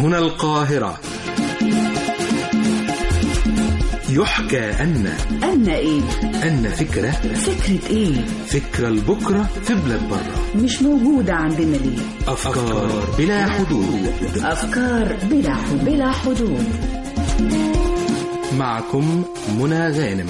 هنا القاهرة يحكى أن أن إيه؟ أن فكرة فكرة إيه؟ فكرة لبكرة في بلاد برة مش موجودة عندنا ليه؟ أفكار بلا حدود أفكار بلا حدود بلا حدود معكم منى غانم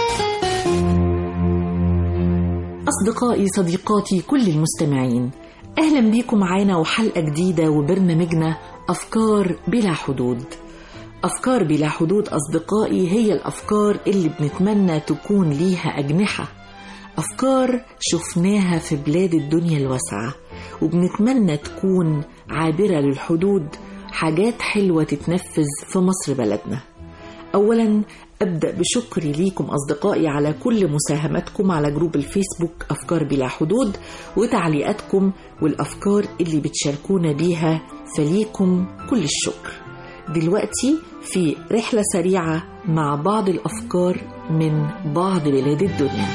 أصدقائي صديقاتي كل المستمعين أهلا بيكم معانا وحلقة جديدة وبرنامجنا أفكار بلا حدود أفكار بلا حدود أصدقائي هي الأفكار اللي بنتمنى تكون ليها أجنحة أفكار شفناها في بلاد الدنيا الواسعة وبنتمنى تكون عابرة للحدود حاجات حلوة تتنفذ في مصر بلدنا أولا أبدأ بشكري ليكم أصدقائي على كل مساهماتكم على جروب الفيسبوك أفكار بلا حدود وتعليقاتكم والأفكار اللي بتشاركونا بيها فليكم كل الشكر دلوقتي في رحلة سريعة مع بعض الأفكار من بعض بلاد الدنيا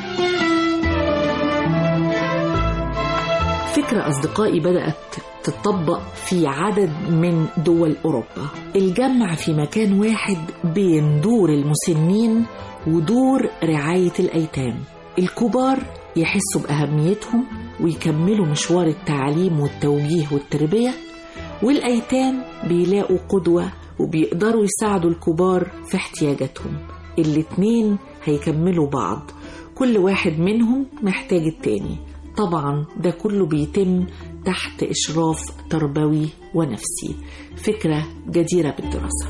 فكرة أصدقائي بدأت تطبق في عدد من دول أوروبا الجمع في مكان واحد بين دور المسنين ودور رعاية الأيتام الكبار يحسوا بأهميتهم ويكملوا مشوار التعليم والتوجيه والتربية والأيتام بيلاقوا قدوة وبيقدروا يساعدوا الكبار في احتياجاتهم الاتنين هيكملوا بعض كل واحد منهم محتاج التاني طبعا ده كله بيتم تحت إشراف تربوي ونفسي فكرة جديرة بالدراسة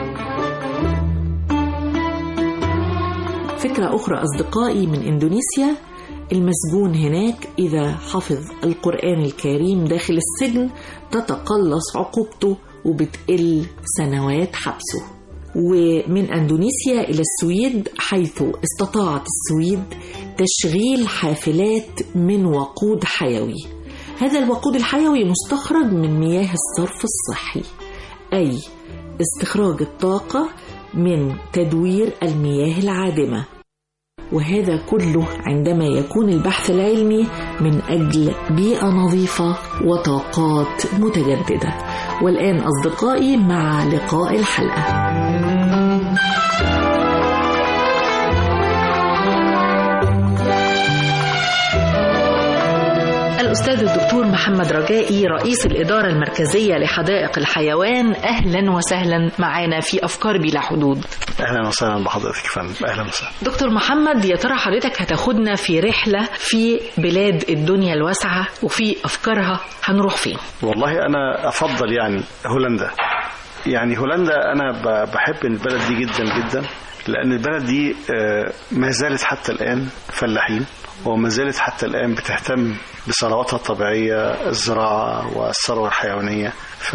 فكرة أخرى أصدقائي من إندونيسيا المسجون هناك إذا حفظ القرآن الكريم داخل السجن تتقلص عقوبته وبتقل سنوات حبسه ومن أندونيسيا إلى السويد حيث استطاعت السويد تشغيل حافلات من وقود حيوي هذا الوقود الحيوي مستخرج من مياه الصرف الصحي أي استخراج الطاقة من تدوير المياه العادمة وهذا كله عندما يكون البحث العلمي من أجل بيئة نظيفة وطاقات متجددة والآن أصدقائي مع لقاء الحلقة الأستاذ الدكتور محمد رجائي رئيس الإدارة المركزية لحدائق الحيوان أهلا وسهلا معنا في أفكار بلا حدود اهلا وسهلا بحضرتك يا فندم اهلا وسهلا دكتور محمد يا ترى حضرتك هتاخدنا في رحلة في بلاد الدنيا الواسعة وفي أفكارها هنروح فين والله انا افضل يعني هولندا يعني هولندا انا ب- بحب البلد دي جدا جدا لان البلد دي آه، ما زالت حتى الان فلاحين وما زالت حتى الان بتهتم بثرواتها الطبيعيه الزراعه والثروه الحيوانيه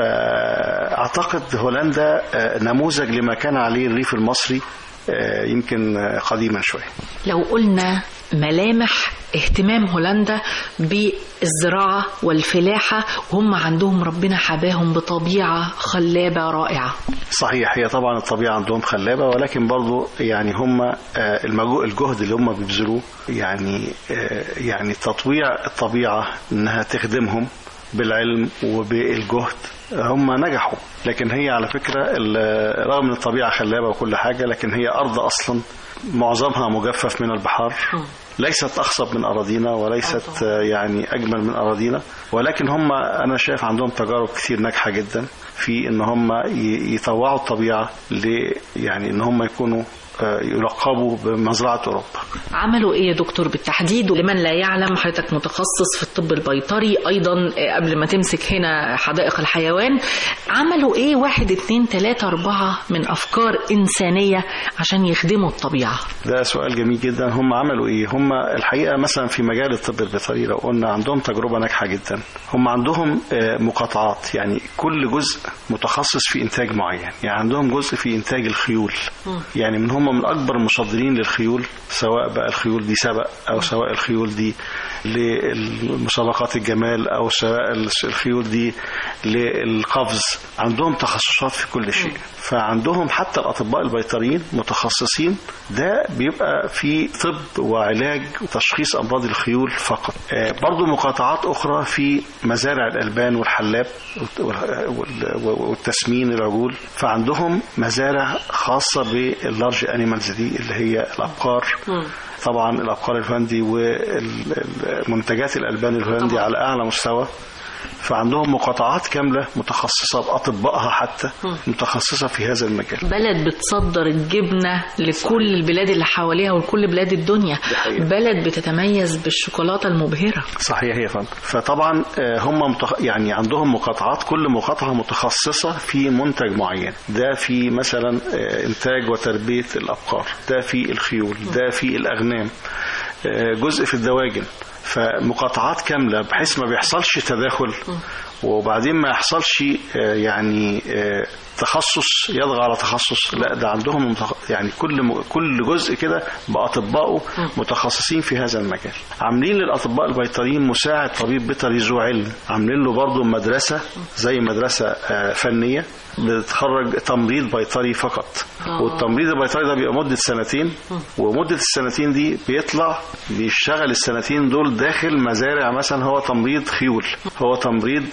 فاعتقد هولندا آه، نموذج لما كان عليه الريف المصري آه، يمكن آه، قديما شويه لو قلنا ملامح اهتمام هولندا بالزراعة والفلاحة وهم عندهم ربنا حباهم بطبيعة خلابة رائعة صحيح هي طبعا الطبيعة عندهم خلابة ولكن برضو يعني هم آه، المجهو- الجهد اللي هم بيبذلوه يعني آه، يعني تطويع الطبيعة انها تخدمهم بالعلم وبالجهد هم نجحوا لكن هي على فكرة ال- رغم ان الطبيعة خلابة وكل حاجة لكن هي أرض أصلا معظمها مجفف من البحار ليست أخصب من أراضينا وليست آه، يعني أجمل من أراضينا ولكن هم أنا شايف عندهم تجارب كتير ناجحة جدا في إن هم ي- يطوعوا الطبيعة ل يعني إن هم يكونوا آه، يلقبوا بمزرعة أوروبا عملوا ايه يا دكتور بالتحديد ولمن لا يعلم حضرتك متخصص في الطب البيطري ايضا آه، قبل ما تمسك هنا حدائق الحيوان عملوا ايه واحد اتنين تلاتة اربعة من افكار انسانية عشان يخدموا الطبيعة ده سؤال جميل جدا هم عملوا ايه هم الحقيقه مثلا في مجال الطب البيطري لو قلنا عندهم تجربه ناجحه جدا هم عندهم آه، مقاطعات يعني كل جزء متخصص في انتاج معين يعني عندهم جزء في انتاج الخيول يعني من هم من اكبر المصدرين للخيول سواء بقى الخيول دي سبق او سواء الخيول دي لمسابقات الجمال او سواء الخيول دي للقفز عندهم تخصصات في كل شيء فعندهم حتى الاطباء البيطريين متخصصين ده بيبقى في طب وعلاج وتشخيص امراض الخيول فقط آه، برضو مقاطعات اخرى في مزارع الالبان والحلاب وال- وال- والتسمين العجول فعندهم مزارع خاصه باللارج انيمالز دي اللي هي الابقار طبعا الابقار الهولندي ومنتجات الالبان الهولندي طبعاً. على اعلى مستوى فعندهم مقاطعات كامله متخصصه باطبائها حتى متخصصه في هذا المجال بلد بتصدر الجبنة لكل البلاد اللي حواليها ولكل بلاد الدنيا حقيقة. بلد بتتميز بالشوكولاتة المبهرة صحيح يا فندم فطبعا آه، هم متخ... يعني عندهم مقاطعات كل مقاطعه متخصصه في منتج معين ده في مثلا آه، انتاج وتربيه الابقار ده في الخيول ده في الاغنام آه، جزء في الدواجن فمقاطعات كامله بحيث ما بيحصلش تداخل وبعدين ما يحصلش آه، يعني آه، تخصص يطغى على تخصص لا ده عندهم متخ- يعني كل م- كل جزء كده باطبائه متخصصين في هذا المجال عاملين للاطباء البيطريين مساعد طبيب بيطري ذو علم عاملين له برضه مدرسه زي مدرسه آه، فنيه بتخرج تمريض بيطري فقط آه. والتمريض البيطري ده بيبقى مده سنتين ومده السنتين دي بيطلع بيشتغل السنتين دول داخل مزارع مثلا هو تمريض خيول هو تمريض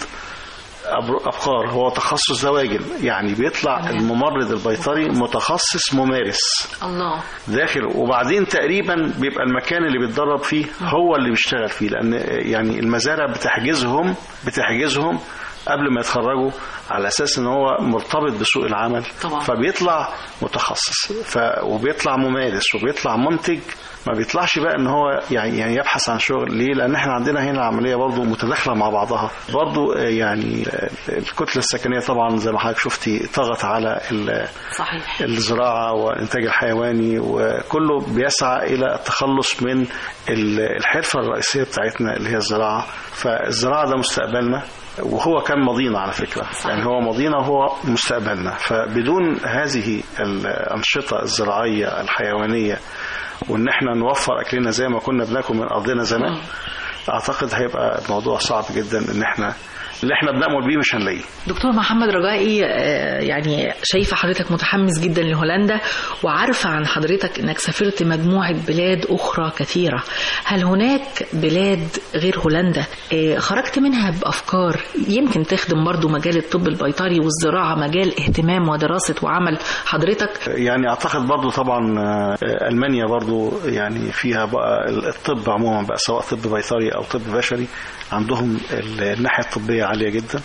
أبر- أبقار هو تخصص دواجن يعني بيطلع الممرض البيطري متخصص ممارس الله داخل وبعدين تقريبا بيبقى المكان اللي بيتدرب فيه هو اللي بيشتغل فيه لأن يعني المزارع بتحجزهم بتحجزهم قبل ما يتخرجوا على اساس ان هو مرتبط بسوق العمل طبعا. فبيطلع متخصص ف... وبيطلع ممارس وبيطلع منتج ما بيطلعش بقى ان هو يعني يعني يبحث عن شغل ليه لان احنا عندنا هنا العمليه برضو متداخله مع بعضها برضو آه، يعني آه، الكتله السكنيه طبعا زي ما حضرتك شفتي طغت على ال- صحيح الزراعة والإنتاج الحيواني وكله بيسعى إلى التخلص من ال- الحرفة الرئيسية بتاعتنا اللي هي الزراعة فالزراعة ده مستقبلنا وهو كان ماضينا على فكرة صحيح. يعني هو ماضينا وهو مستقبلنا فبدون هذه الأنشطة الزراعية الحيوانية وإن احنا نوفر أكلنا زي ما كنا بناكل من أرضنا زمان أعتقد هيبقى الموضوع صعب جدا إن احنا اللي احنا بنأمل بيه مش هنلاقيه دكتور محمد رجائي آه، يعني شايفة حضرتك متحمس جدا لهولندا وعارفة عن حضرتك انك سافرت مجموعة بلاد اخرى كثيرة هل هناك بلاد غير هولندا آه، خرجت منها بافكار يمكن تخدم برضو مجال الطب البيطري والزراعة مجال اهتمام ودراسة وعمل حضرتك يعني اعتقد برضو طبعا آه، المانيا برضو يعني فيها بقى الطب عموما بقى سواء طب بيطري او طب بشري عندهم ال- الناحيه الطبيه عاليه جدا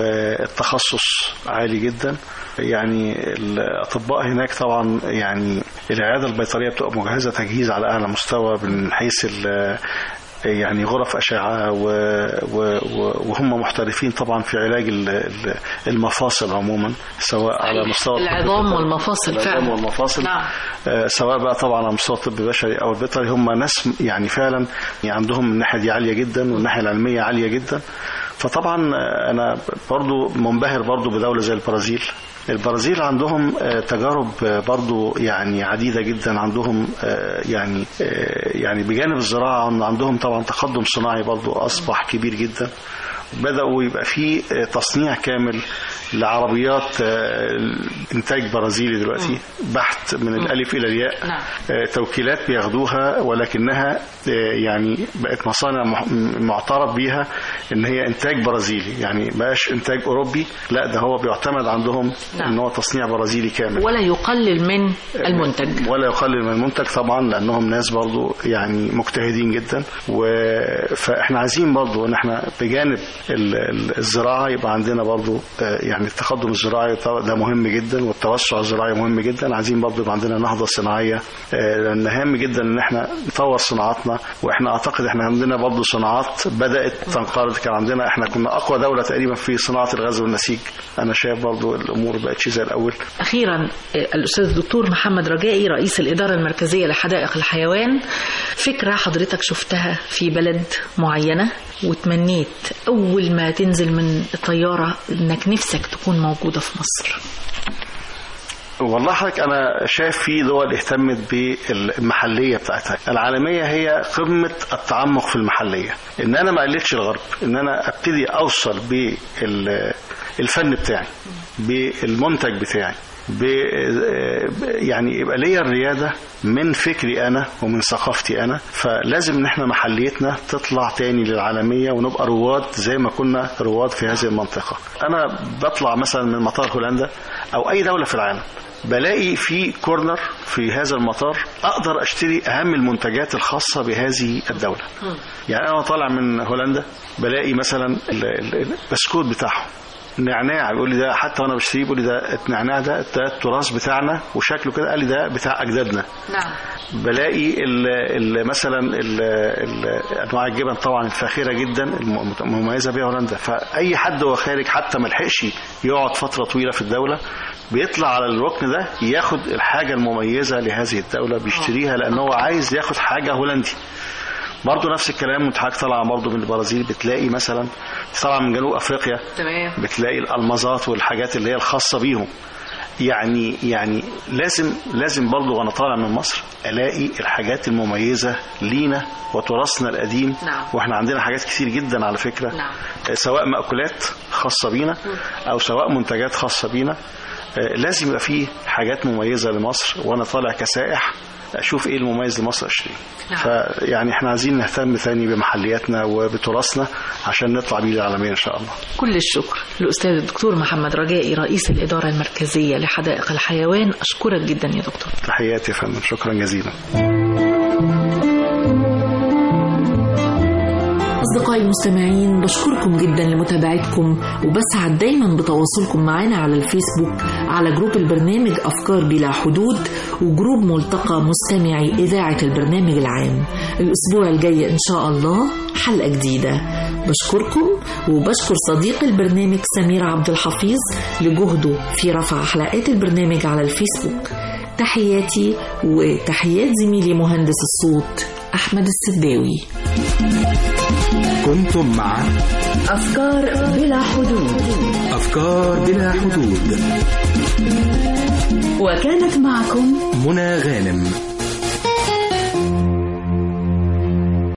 والتخصص عالي جدا يعني الاطباء هناك طبعا يعني العياده البيطريه بتبقى مجهزه تجهيز على اعلى مستوى من حيث ال- يعني غرف أشعة و... و... و- وهم محترفين طبعا في علاج ال- ال- المفاصل عموما سواء على مستوى الطب العظام البيطري- والمفاصل العظام فعلا والمفاصل نعم. آه، سواء بقى طبعا على مستوى الطب البشري او البيطري هم ناس يعني فعلا يعني عندهم الناحيه دي عاليه جدا والناحيه العلميه عاليه جدا فطبعا آه، انا برضو منبهر برضو بدوله زي البرازيل البرازيل عندهم آه، تجارب آه، برضو يعني عديدة جدا عندهم آه، يعني آه، يعني بجانب الزراعة عندهم طبعا تقدم صناعي برضو أصبح كبير جدا بدأوا يبقى في آه، تصنيع كامل لعربيات آه، إنتاج برازيلي دلوقتي بحت من الألف إلى الياء نعم. آه، توكيلات بياخدوها ولكنها آه، يعني بقت مصانع مح- معترف بيها ان هي انتاج برازيلي يعني بقاش انتاج اوروبي لا ده هو بيعتمد عندهم نعم. ان هو تصنيع برازيلي كامل ولا يقلل من المنتج ولا يقلل من المنتج طبعا لانهم ناس برضو يعني مجتهدين جدا و... فاحنا عايزين برضو ان احنا بجانب ال- ال- الزراعه يبقى عندنا برضو آه، يعني التقدم الزراعي طبعاً ده مهم جدا والتوسع الزراعي مهم جدا عايزين برضو يبقى عندنا نهضه صناعيه آه، لان هام جدا ان احنا نطور صناعاتنا واحنا اعتقد احنا عندنا برضو صناعات بدات تنقرض كان عندنا احنا كنا اقوى دوله تقريبا في صناعه الغزل والنسيج انا شايف برضو الامور بقتش زي الاول أخيرا آه، الأستاذ الدكتور محمد رجائي رئيس الإدارة المركزية لحدائق الحيوان فكرة حضرتك شفتها في بلد معينة وتمنيت أول ما تنزل من الطيارة إنك نفسك تكون موجودة في مصر والله حضرتك انا شايف في دول اهتمت بالمحليه بتاعتها العالميه هي قمه التعمق في المحليه ان انا ما قلتش الغرب ان انا ابتدي اوصل بالفن بتاعي بالمنتج بتاعي ب يعني يبقى ليا الرياده من فكري انا ومن ثقافتي انا فلازم ان احنا محليتنا تطلع تاني للعالميه ونبقى رواد زي ما كنا رواد في هذه المنطقه انا بطلع مثلا من مطار هولندا او اي دوله في العالم بلاقي في كورنر في هذا المطار اقدر اشتري اهم المنتجات الخاصه بهذه الدوله يعني انا طالع من هولندا بلاقي مثلا ال- ال- البسكوت بتاعهم نعناع بيقول لي ده حتى وانا بشتريه بيقول لي ده النعناع ده ده التراث بتاعنا وشكله كده قال لي ده بتاع اجدادنا نعم بلاقي ال ال مثلا ال ال انواع الجبن طبعا الفاخره جدا الم- المميزه بيها هولندا فاي حد هو خارج حتى ما لحقش يقعد فتره طويله في الدوله بيطلع على الركن ده ياخد الحاجه المميزه لهذه الدوله بيشتريها لان هو عايز ياخد حاجه هولندي برضه نفس الكلام وانت حضرتك طالعه برضه من البرازيل بتلاقي مثلا طالعه من جنوب افريقيا تمام بتلاقي الالمازات والحاجات اللي هي الخاصه بيهم يعني يعني لازم لازم برضه وانا طالع من مصر الاقي الحاجات المميزه لينا وتراثنا القديم نعم. واحنا عندنا حاجات كتير جدا على فكره نعم. سواء مأكولات خاصه بينا او سواء منتجات خاصه بينا آه، لازم يبقى فيه حاجات مميزه لمصر وانا طالع كسائح اشوف ايه المميز لمصر اشتريه نعم. فيعني احنا عايزين نهتم ثاني بمحلياتنا وبتراثنا عشان نطلع بيه العالميه ان شاء الله كل الشكر للأستاذ الدكتور محمد رجائي رئيس الإدارة المركزية لحدائق الحيوان أشكرك جدا يا دكتور تحياتي يا فندم شكرا جزيلا أصدقائي المستمعين بشكركم جدا لمتابعتكم وبسعد دايما بتواصلكم معنا على الفيسبوك على جروب البرنامج أفكار بلا حدود وجروب ملتقى مستمعي إذاعة البرنامج العام الأسبوع الجاي إن شاء الله حلقة جديدة بشكركم وبشكر صديق البرنامج سمير عبد الحفيظ لجهده في رفع حلقات البرنامج على الفيسبوك تحياتي وتحيات زميلي مهندس الصوت أحمد السداوي كنتم مع أفكار بلا حدود أفكار بلا حدود وكانت معكم منى غانم